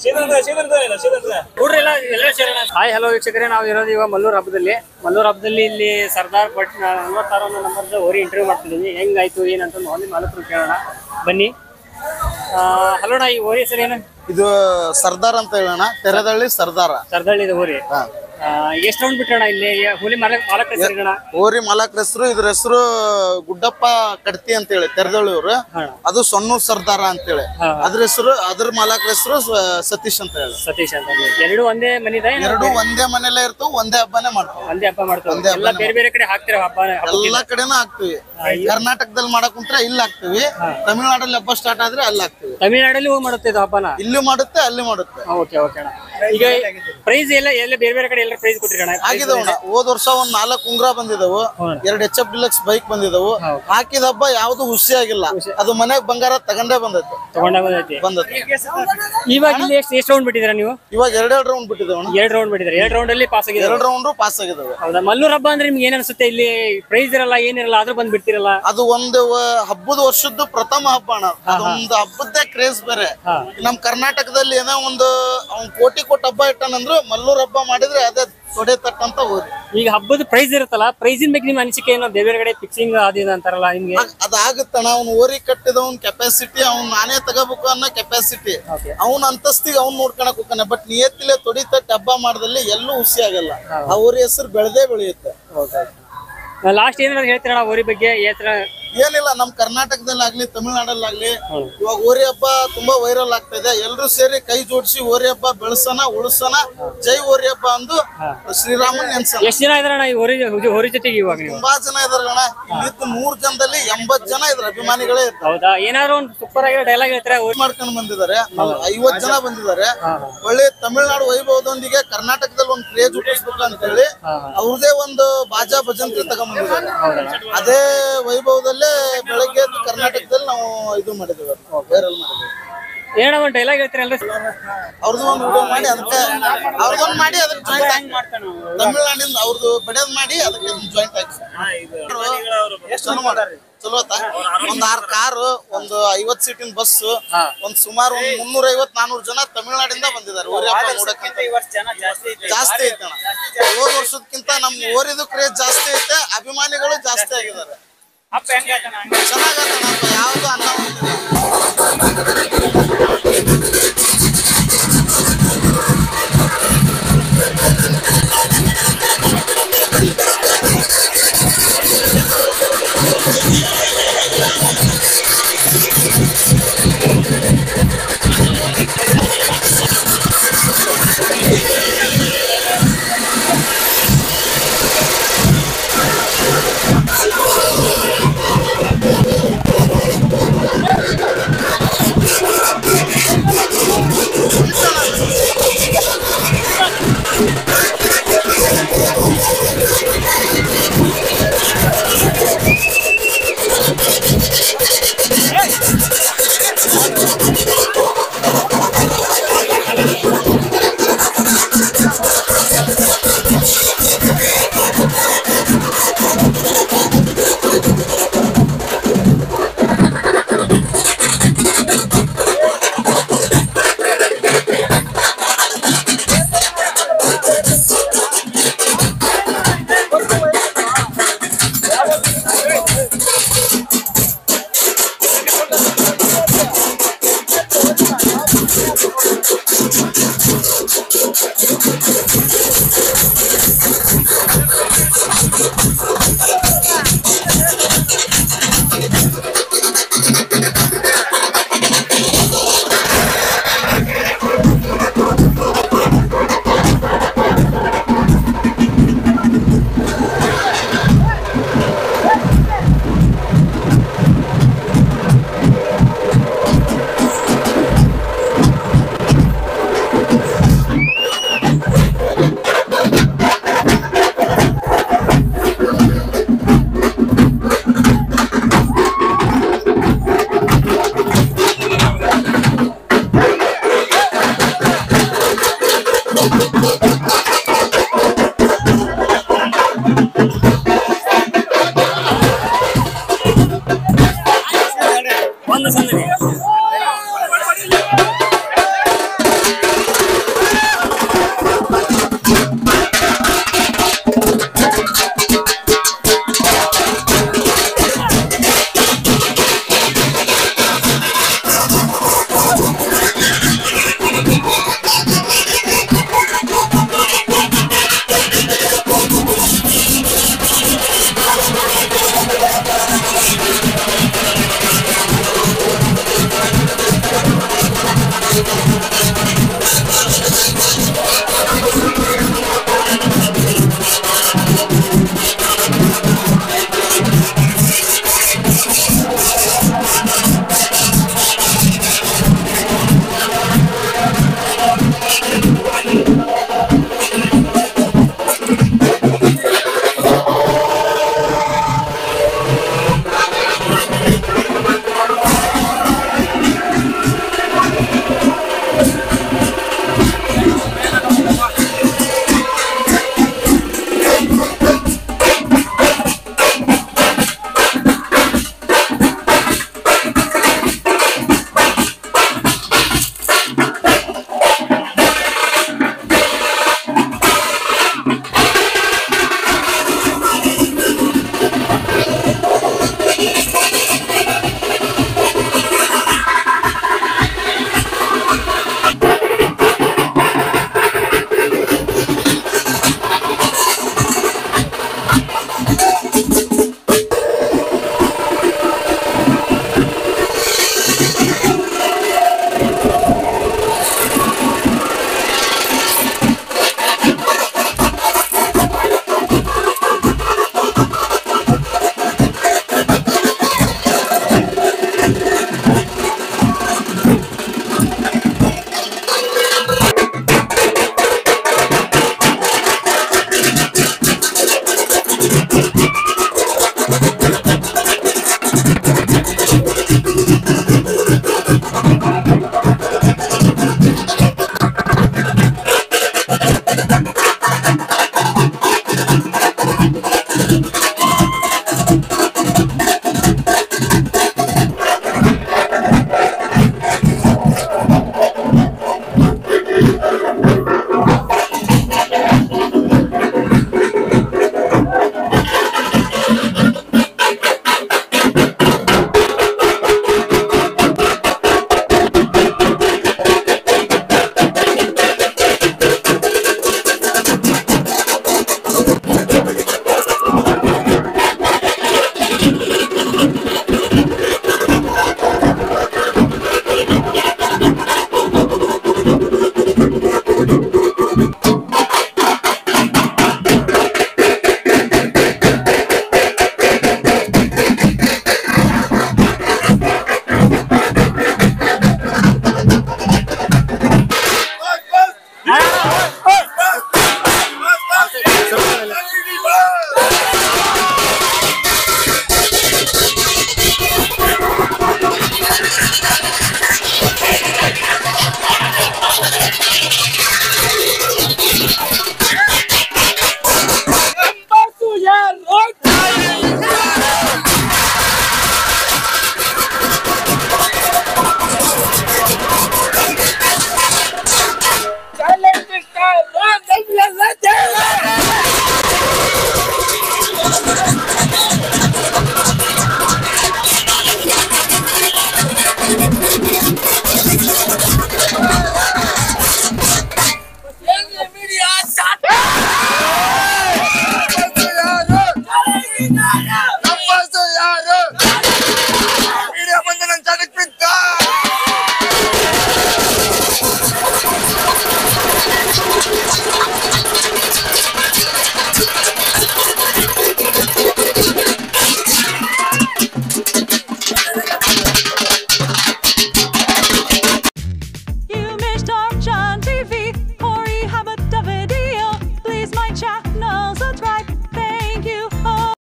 Hi hello ವೀಕ್ಷಕರೇ ನಾವು ಇರೋದು ಇವಾಗ ಮಲ್ಲೂರು ಹಬ್ಬದಲ್ಲಿ ಮಲ್ಲೂರು ಹಬ್ಬದಲ್ಲಿ ಇಲ್ಲಿ ಸರ್ದಾರ್ ಬಟ್ ನಲ್ವತ್ತಾರು ನಂಬರ್ದು ಹೋರಿ ಇಂಟರ್ವ್ಯೂ ಮಾಡ್ತಿದ್ದೀವಿ ಹೆಂಗಾಯ್ತು ಏನಂತ ನೋಡಿ ಮಾಲಕರು ಕೇಳೋಣ ಬನ್ನಿ ಹಲೋ ನಾ ಈ ಹೋರಿ ಹೆಸರು ಏನು ಇದು ಸರ್ದಾರ್ ಅಂತ ಹೇಳೋಣ ತೆರೆದಳ್ಳಿ ಸರ್ದಾರ ಸರ್ದಳ್ಳಿದ ಹೋರಿ ಹಾ. ಎಷ್ಟು ರೌಂಡ್ ಬಿಟ್ಟೋಣ ಇಲ್ಲಿ ಯ- ಹುಲಿ ಮಾಲಕ್ ಮಾಲಕ ಹೆಸರು ಏನಣ್ಣ? ಓರಿ ಮಾಲಕ್ರ ಹೆಸರು ಇದ್ರ ಹೆಸರು ಗುಡ್ಡಪ್ಪ ಕಡ್ತಿ ಅಂತ ಹೇಳಿ ತೆರೆದಳ್ಳಿ ಅವ್ರು ಹಾ. ಅದು ಸೊನ್ನೂರ್ ಸರ್ದಾರ ಅಂತ ಹೇಳಿ ಹಾ. ಅದ್ರ ಹೆಸರು ಅದ್ರ ಮಾಲಕ್ರ ಹೆಸರು ಸ- ಸತೀಶ್ ಅಂತ ಹೇಳಿ ಸತೀಶ್ ಅಂತ ಹೇಳಿ. ಎರಡು ಒಂದೇ ಮನಿದ ಏನು? ಎರಡು ಒಂದೇ ಮನೇಲೆ ಇರ್ತಾವ ಒಂದೇ ಹಬ್ಬನೇ ಮಾಡ್ತಾವ ಒಂದೇ ಹಬ್ಬ ಮಾಡ್ತಾರೆ ಒಂದೇ ಎಲ್ಲ ಬೇರೆ ಬೇರೆ ಕಡೆ ಹಾಕ್ತಿರ ಹಬ್ಬ ಹಬ್ಬಕ್ಕೆ. ಎಲ್ಲಾ ಕಡೆನೂ ಹಾಕ್ತಿವಿ ಕರ್ನಾಟಕದಲ್ಲಿ ಮಾಡಕ್ ಕುಂತ್ರೆ ಇಲ್ಲಿ ಹಾಕ್ತಿವಿ ತಮಿಳ್ನಾಡಲ್ಲಿ ಹಬ್ಬ ಸ್ಟಾರ್ಟ್ ಆದ್ರೆ ಅಲ್ಲಿ ಹಾಕ್ತಿವಿ ತಮಿಳ್ನಾಡಲ್ಲಿ ಹೋಗಿ ಮಾಡುತ್ತೆ ಇದು ಹಬ್ಬನ ಇಲ್ಲಿ ಮಾಡುತ್ತೆ ಅಲ್ಲಿ ಮಾಡುತ್ತೆ ಓಕೆ ಓಕೆ ಅಣ್ಣ ಈಗ ಪ್ರೈಸ್ ಎಲ್ಲ ಎಲ್ಲ ಬೇರೆ ಬೇರೆ ಕಡೆ ಎಲ್ಲ ಪ್ರೈಸ್ ಕೊಟ್ಟಿರೋಣ ಆಗಿದವಣ ಹೋದ್ ವರ್ಷ ಒಂದ್ ನಾಲ್ಕು ಉಂಗ್ರ ಬಂದಿದವು ಎರಡ್ ಎಚ್ ಎಫ್ ಡಿಲಕ್ಸ್ ಬೈಕ್ ಬಂದಿದವು ಹಾಕಿದ ಹಬ್ಬ ಯಾವ್ದು ಹುಸಿ ಆಗಿಲ್ಲ ಅದು ಮನೆಗ್ ಬಂಗಾರ ತಗೊಂಡೇ ಬಂದೈತೆ ತಗೊಂಡಾಗ ಬಂದೈತಿ ಬಂದೈತೆ ಇವಾಗ ಇಲ್ಲಿ ಎಷ್ಟು ಎಷ್ಟು ರೌಂಡ್ ಬಿಟ್ಟಿದ್ದೀರಾ ನೀವು ಇವಾಗ ಎರಡೆರಡು ರೌಂಡ್ ಬಿಟ್ಟಿದವಣ ಎರಡು ರೌಂಡ್ ಬಿಟ್ಟಿದ್ದಾರೆ ಎರಡು ರೌಂಡ್ ಅಲ್ಲಿ ಪಾಸ್ ಆಗಿದೆ ಎರಡು ರೌಂಡ್ ಪಾಸ್ ಆಗಿದಾವೆ ಹೌದಾ ಮಲ್ಲೂರ್ ಹಬ್ಬ ಅಂದ್ರೆ ನಿಮ್ಗೆ ಏನ್ ಅನ್ಸುತ್ತೆ ಇಲ್ಲಿ ಪ್ರೈಸ್ ಇರಲ್ಲ ಏನಿರಲ್ಲ ಆದ್ರೂ ಬಂದ್ ಬಿಡ್ತಿರಲ್ಲ ಅದು ಒಂದು ವ- ಹಬ್ಬದ ವರ್ಷದ್ದು ಪ್ರಥಮ ಹಬ್ಬ ಅಣ್ಣ ಅದೊಂದು ಹಬ್ಬದ್ದೇ ಕ್ರೇಜ್ ಬೇರೆ ನಮ್ ಕರ್ನಾಟಕದಲ್ಲಿ ಏನೋ ಒಂದು ಅವ್ನ್ ಕೋಟಿ ಕೋಟಿ ಹಬ್ಬ ಇಟ್ಟಾನಂದ್ರು ಮಲ್ಲೂರ್ ಹಬ್ಬ ಮಾಡಿದ್ರೆ ಅದೇ ತೊಡೆ ತಟ್ಟಂತ ಊರಿ ಈಗ ಹಬ್ಬದ ಪ್ರೈಸ್ ಇರುತ್ತಲ್ಲ ಪ್ರೈಸಿನ ಬಗ್ಗೆ ನಿಮ್ಮ ಅನಿಸಿಕೆ ಏನೋ ಬೇರೆ ಬೇರೆ ಕಡೆ ಫಿಕ್ಸಿಂಗ್ ಅದಿದ ಅಂತಾರಲ್ಲ ನಿಮ್ಗೆ ಅದಾಗುತ್ತಣ್ಣ ಅವ್ನ್ ಓರಿ ಕಟ್ಟಿದವನ್ ಕೆಪಾಸಿಟಿ ಅವ್ನ್ ನಾನೇ ತಗೋಬೇಕು ಅನ್ನೋ ಕೆಪಾಸಿಟಿ ಅವ್ನ ಅಂತಸ್ತಿಗೆ ಅವ್ನ್ ನೋಡ್ಕೊಳಕ್ ಹೋಗ್ತಾನೆ ಬಟ್ ನಿಯತ್ತಿಲೆ ತೊಡಿ ತಟ್ಟಿ ಹಬ್ಬ ಮಾಡ್ದಲ್ಲಿ ಎಲ್ಲೂ ಹುಸಿ ಆಗಲ್ಲ ಆ ಊರಿ ಹೆಸರು ಬೆಳೆದೇ ಬೆಳೆಯುತ್ತೆ ಲಾಸ್ಟ್ ಏನಾದ್ರು ಹೇಳ್ತೀರಣ್ಣ ಊರಿ ಬಗ್ಗೆ ಏತರ ಏನಿಲ್ಲ ನಮ್ ಕರ್ನಾಟಕದಲ್ಲಿ ಆಗ್ಲಿ ತಮಿಳ್ನಾಡಲ್ಲಾಗ್ಲಿ ಇವಾಗ ಓರಿ ಹಬ್ಬ ತುಂಬಾ ವೈರಲ್ ಆಗ್ತಾ ಇದೆ ಎಲ್ರು ಸೇರಿ ಕೈ ಜೋಡಿಸಿ ಓರಿ ಹಬ್ಬ ಬೆಳೆಸೋಣ ಉಳಿಸೋಣ ಜೈ ಓರಿ ಹಬ್ಬ ಅಂದು ಶ್ರೀರಾಮನ್ ನೆನ್ಸೋಣ ಎಷ್ಟು ಜನ ಇದಾರಣ್ಣ ಈ ಹೋರಿ ಹೋರಿ ಜೊತೆಗೆ ಇವಾಗ ನೀವು ತುಂಬಾ ಜನ ಇದಾರೆ ಅಣ್ಣ ಇಲ್ಲಿದ್ದು ನೂರ್ ಜನದಲ್ಲಿ ಎಂಬತ್ ಜನ ಇದಾರೆ ಅಭಿಮಾನಿಗಳೇ ಇರ್ತಾರೆ ಹೌದಾ ಏನಾದ್ರು ಒಂದು ಸೂಪರ್ ಆಗಿರೋ ಡೈಲಾಗ್ ಹೇಳ್ತಾರೆ ಮಾಡ್ಕೊಂಡು ಬಂದಿದ್ದಾರೆ ಐವತ್ ಜನ ಬಂದಿದ್ದಾರೆ ಒಳ್ಳೆ ತಮಿಳ್ನಾಡು ವೈಭವದೊಂದಿಗೆ ಕರ್ನಾಟಕದಲ್ಲಿ ಒಂದು ಕ್ರೇಜ್ ಹುಟ್ಟಿಸ್ಬೇಕು ಅಂತ ಹೇಳಿ ಅವ್ರದೇ ಒಂದು ಬಾಜಾ ಭಜಂತ್ರಿ ತಗೊಂಡ್ಬಂದಿದ್ದಾರೆ ಅದೇ ವೈಭವದಲ್ಲೇ ಬೆಳಗ್ಗೆ ಎದ್ದು ಕರ್ನಾಟಕದಲ್ಲಿ ನಾವು ಇದು ಮಾಡಿದ್ದೇವೆ ವೈರಲ್ ಮಾಡಿದ್ದೇವೆ ಏನೋ ಒಂದು ಡೈಲಾಗ್ ಹೇಳ್ತೀರಲ್ಲ ಅವ್ರದ್ದು ಒಂದು ವಿಡಿಯೋ ಮಾಡಿ ಅದಕ್ಕೆ ಅವ್ರದೊಂದು ಮಾಡಿ ಅದಕ್ಕೆ ಜಾಯಿಂಟ್ ತಮಿಳ್ನಾಡಿಂದ ಅವ್ರದ್ದು ಬಡಿಯೋದ್ ಮಾಡಿ ಅದಕ್ಕೆ ಜಾಯಿಂಟ್ ಹಾಕಿ ಚಲೋ ಮಾಡ್ರಿ ಚಲೋ ಆತಾ? ಒಂದ್ ಆರ್ ಕಾರು ಒಂದು ಐವತ್ ಸೀಟಿನ ಬಸ್ ಒಂದ್ ಸುಮಾರು ಒಂದ್ ಮುನ್ನೂರ ಐವತ್ ನಾನೂರ್ ಜನ ತಮಿಳ್ನಾಡಿಂದ ಬಂದಿದ್ದಾರೆ ಊರಿ ಹಬ್ಬ ನೋಡಕ್ಕಂತ ಜಾಸ್ತಿ ಐತೆ ಅಣ್ಣ ಹೋದ್ ವರ್ಷದಕ್ಕಿಂತ ನಮ್ ಓರಿದು ಕ್ರೇಜ್ ಜಾಸ್ತಿ ಐತೆ ಅಭಿಮಾನಿಗಳು ಜಾಸ್ತಿ ಆಗಿದ್ದಾರೆ ಚೆನ್ನಾಗತ್ತಣ್ಣ ಹಬ್ಬ. ಯಾವ್ದು ಅನ್ನ ಉಂಟಿಲ್ಲ.